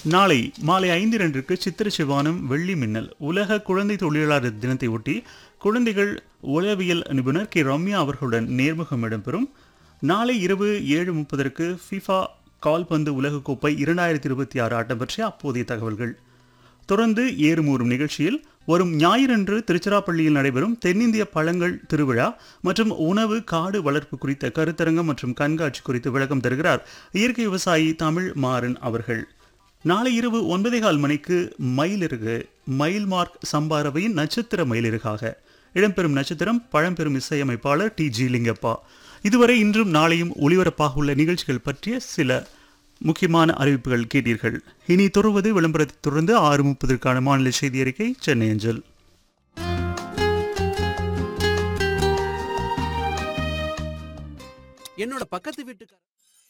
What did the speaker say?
நாளை மாலை ஐந்து இரண்டிற்கு சித்திர சிவானம் வெள்ளி மின்னல் உலக குழந்தை தொழிலாளர் தினத்தை ஒட்டி குழந்தைகள் உளவியல் நிபுணர் கே ரம்யா அவர்களுடன் நேர்முகம் இடம்பெறும் நாளை இரவு ஏழு முப்பதற்கு ஃபிஃபா கால்பந்து உலகக்கோப்பை இரண்டாயிரத்தி இருபத்தி ஆறு ஆட்டம் பற்றிய அப்போதைய தகவல்கள் தொடர்ந்து ஏறுமூறும் நிகழ்ச்சியில் வரும் ஞாயிறன்று திருச்சிராப்பள்ளியில் நடைபெறும் தென்னிந்திய பழங்கள் திருவிழா மற்றும் உணவு காடு வளர்ப்பு குறித்த கருத்தரங்கம் மற்றும் கண்காட்சி குறித்து விளக்கம் தருகிறார் இயற்கை விவசாயி தமிழ் மாறன் அவர்கள் நாளை இரவு ஒன்பதே கால் மணிக்கு மயிலிறகு மயில் மார்க் சம்பாரவையின் நட்சத்திர மயிலிறகாக இடம்பெறும் நட்சத்திரம் பழம்பெரும் இசையமைப்பாளர் டி ஜி லிங்கப்பா இதுவரை இன்றும் நாளையும் ஒளிபரப்பாக உள்ள நிகழ்ச்சிகள் பற்றிய சில முக்கியமான அறிவிப்புகள் கேட்டீர்கள் இனி தொடர்வது விளம்பரத்தை தொடர்ந்து ஆறு முப்பதற்கான மாநில செய்தி அறிக்கை சென்னை அஞ்சல் என்னோட பக்கத்து வீட்டுக்கார